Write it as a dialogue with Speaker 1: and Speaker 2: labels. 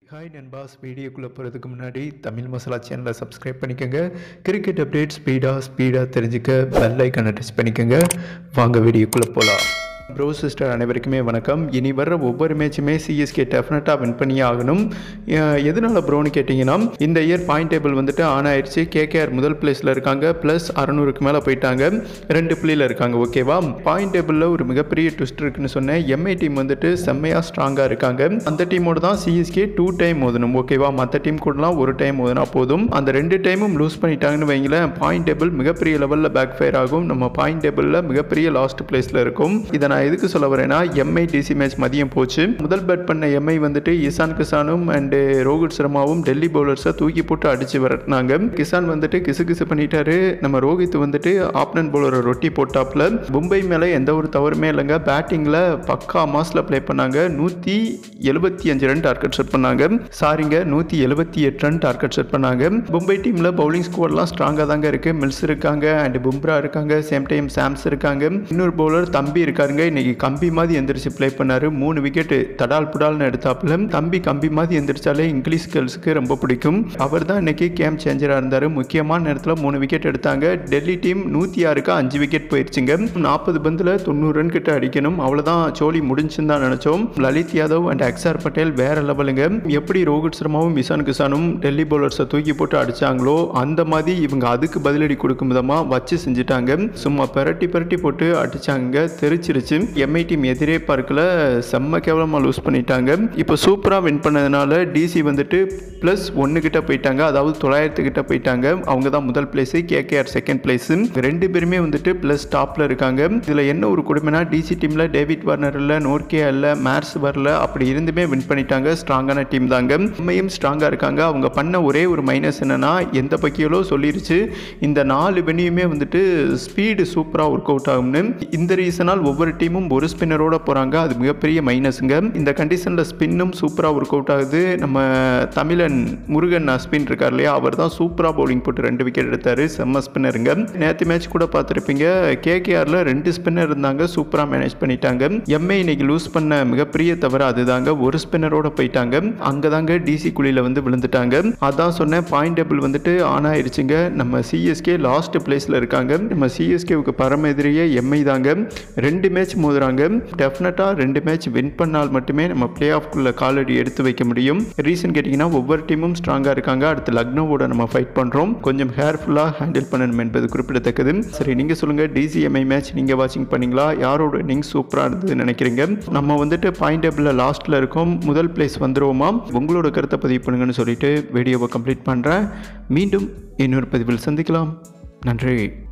Speaker 1: hi நண்பாஸ் வீடியோக்குள்ளே போகிறதுக்கு முன்னாடி தமிழ் மசாலா சேனலை சப்ஸ்கிரைப் பண்ணிக்கோங்க கிரிக்கெட் அப்டேட் ஸ்பீடாக ஸ்பீடாக தெரிஞ்சுக்க பெல் ஐக்கனை டச் பண்ணிக்கோங்க வாங்க வீடியோக்குள்ளே போகலாம் ப்ரோ சிஸ்டர் அனைவருக்குமே வணக்கம் இனி வர்ற ஒவ்வொரு மேட்சுமே சிஎஸ்கே டெஃபினட்டாக வின் பண்ணியே ஆகணும் அஹ் எதனால ப்ரோன்னு கேட்டிங்கன்னா இந்த இயர் பாயிண்ட் டேபிள் வந்துட்டு ஆன் ஆயிடுச்சு கேகேஆர் முதல் பிளேஸில் இருக்காங்க ப்ளஸ் அறநூறுக்கு மேலே போயிட்டாங்க ரெண்டு புள்ளியில் இருக்காங்க ஓகேவா பாயிண்ட் டேபிளில் ஒரு மிகப்பெரிய ட்விஸ்ட் இருக்குன்னு சொன்னேன் எம்ஐ டீம் வந்துட்டு செம்மையாக ஸ்ட்ராங்காக இருக்காங்க அந்த டீமோட தான் சிஎஸ்கே டூ டைம் மோதணும் ஓகேவா மற்ற டீம் கூடலாம் ஒரு டைம் மோதினா போதும் அந்த ரெண்டு டைமும் லூஸ் பண்ணிட்டாங்கன்னு வைங்களேன் பாயிண்ட் டேபிள் மிகப்பெரிய லெவலில் பேக் ஃபயர் ஆகும் நம்ம பாயிண்ட் டேபிளில் மிகப்பெரிய லாஸ்ட் பிளேஸில் இருக்கும் இதை நான் எதுக்கு சொல்ல வரேன்னா எம்ஐ டிசி மேட்ச் மதியம் போச்சு முதல் பேட் பண்ண எம்ஐ வந்துட்டு இசான் கிசானும் அண்டு ரோஹித் சர்மாவும் டெல்லி பவுலர்ஸை தூக்கி போட்டு அடிச்சு விரட்டினாங்க கிசான் வந்துட்டு கிசு கிசு பண்ணிட்டாரு நம்ம ரோஹித் வந்துட்டு ஆப்னன் பவுலரை ரொட்டி போட்டாப்ல மும்பை மேலே எந்த ஒரு தவறுமே இல்லைங்க பேட்டிங்கில் பக்கா மாஸில் ப்ளே பண்ணாங்க நூற்றி எழுபத்தி அஞ்சு ரன் டார்கெட் செட் பண்ணாங்க சாரிங்க நூற்றி எழுபத்தி எட்டு ரன் டார்கெட் செட் பண்ணாங்க மும்பை டீமில் பவுலிங் ஸ்குவாட்லாம் ஸ்ட்ராங்காக தாங்க இருக்குது மில்ஸ் இருக்காங்க அண்ட் பும்ரா இருக்காங்க சேம் டைம் சாம்ஸ் இருக்காங்க இன்னொரு பவுலர் தம்பி இருக்காருங்க இன்னைக்கு கம்பி மாதிரி எந்திரிச்சு ப்ளே பண்ணாரு மூணு விக்கெட் தடால் புடால்னு எடுத்தாப்புல தம்பி கம்பி மாதிரி எந்திரிச்சாலே இங்கிலீஷ் கேர்ள்ஸுக்கு ரொம்ப பிடிக்கும் அவர் தான் இன்னைக்கு கேம் சேஞ்சராக இருந்தார் முக்கியமான நேரத்தில் மூணு விக்கெட் எடுத்தாங்க டெல்லி டீம் நூற்றி ஆறுக்கு அஞ்சு விக்கெட் போயிடுச்சுங்க நாற்பது பந்தில் தொண்ணூறு ரன் கிட்ட அடிக்கணும் அவ்வளோதான் சோலி முடிஞ்சுன்னு தான் நினச்சோம் லலித் யாதவ் அண்ட் அக்ஸார் பட்டேல் வேற லெவலுங்க எப்படி ரோஹித் சர்மாவும் இசான் கிசானும் டெல்லி பவுலர்ஸை தூக்கி போட்டு அடிச்சாங்களோ அந்த மாதிரி இவங்க அதுக்கு பதிலடி கொடுக்கும் விதமாக வச்சு செஞ்சுட்டாங்க சும்மா பெரட்டி பெரட்டி போட்டு அடிச்சாங்க தெரிச்சிருச்சு எம்ஐ டீம் எதிரே பார்க்கல செம்ம கேவலமாக லூஸ் பண்ணிட்டாங்க இப்போ சூப்பராக வின் பண்ணதுனால டிசி வந்துட்டு ப்ளஸ் ஒன்று கிட்ட போயிட்டாங்க அதாவது தொள்ளாயிரத்து கிட்ட போயிட்டாங்க அவங்க தான் முதல் பிளேஸு கேகேஆர் செகண்ட் பிளேஸு ரெண்டு பேருமே வந்துட்டு ப்ளஸ் டாப்பில் இருக்காங்க இதில் என்ன ஒரு கொடுமைனா டிசி டீமில் டேவிட் வார்னர் இல்லை நோர்கே இல்லை மேர்ஸ் வரல அப்படி இருந்துமே வின் பண்ணிட்டாங்க ஸ்ட்ராங்கான டீம் தாங்க உண்மையும் ஸ்ட்ராங்காக இருக்காங்க அவங்க பண்ண ஒரே ஒரு மைனஸ் என்னன்னா எந்த பக்கியலோ சொல்லிருச்சு இந்த நாலு வெனியுமே வந்துட்டு ஸ்பீடு சூப்பராக ஒர்க் அவுட் ஆகும்னு இந்த ரீசனால் ஒவ்வொரு டீமும் ஒரு ஸ்பின்னரோட போகிறாங்க அது மிகப்பெரிய மைனஸுங்க இந்த கண்டிஷனில் ஸ்பின்னும் சூப்பராக ஒர்க் அவுட் ஆகுது நம்ம தமிழன் முருகன் ஸ்பின் இருக்கார் இல்லையா அவர் தான் சூப்பராக பவுலிங் போட்டு ரெண்டு விக்கெட் எடுத்தார் செம்ம ஸ்பின்னருங்க நேற்று மேட்ச் கூட பார்த்துருப்பீங்க கேகேஆரில் ரெண்டு ஸ்பின்னர் இருந்தாங்க சூப்பராக மேனேஜ் பண்ணிட்டாங்க எம்ஏ இன்னைக்கு லூஸ் பண்ண மிகப்பெரிய தவிர அதுதாங்க ஒரு ஸ்பின்னரோட போயிட்டாங்க அங்கே தாங்க டிசி குழியில் வந்து விழுந்துட்டாங்க அதான் சொன்னேன் பாயிண்ட் டேபிள் வந்துட்டு ஆன் ஆயிடுச்சுங்க நம்ம சிஎஸ்கே லாஸ்ட் பிளேஸில் இருக்காங்க நம்ம சிஎஸ்கேவுக்கு பரம எதிரியே எம்ஐ தாங்க ரெண்டு மேட்ச் மோதுறாங்க டெஃபினட்டாக ரெண்டு மேட்ச் வின் பண்ணால் மட்டுமே நம்ம பிளே ஆஃப்குள்ள காலடி எடுத்து வைக்க முடியும் ரீசன் கேட்டிங்கன்னா ஒவ்வொரு டீமும் ஸ்ட்ராங்காக இருக்காங்க அடுத்து லக்னோவோட நம்ம ஃபைட் பண்ணுறோம் கொஞ்சம் கேர்ஃபுல்லாக ஹேண்டில் பண்ணணும் என்பது குறிப்பிடத்தக்கது சரி நீங்கள் சொல்லுங்கள் டிசிஎம்ஐ மேட்ச் நீங்கள் வாட்சிங் பண்ணீங்களா யாரோட நீங்கள் சூப்பராக இருந்ததுன்னு நினைக்கிறீங்க நம்ம வந்துட்டு பாயிண்ட் டேபிளில் லாஸ்ட்டில் இருக்கோம் முதல் பிளேஸ் வந்துருவோமா உங்களோட கருத்தை பதிவு பண்ணுங்கன்னு சொல்லிட்டு வீடியோவை கம்ப்ளீட் பண்ணுறேன் மீண்டும் இன்னொரு பதிவில் சந்திக்கலாம் நன்றி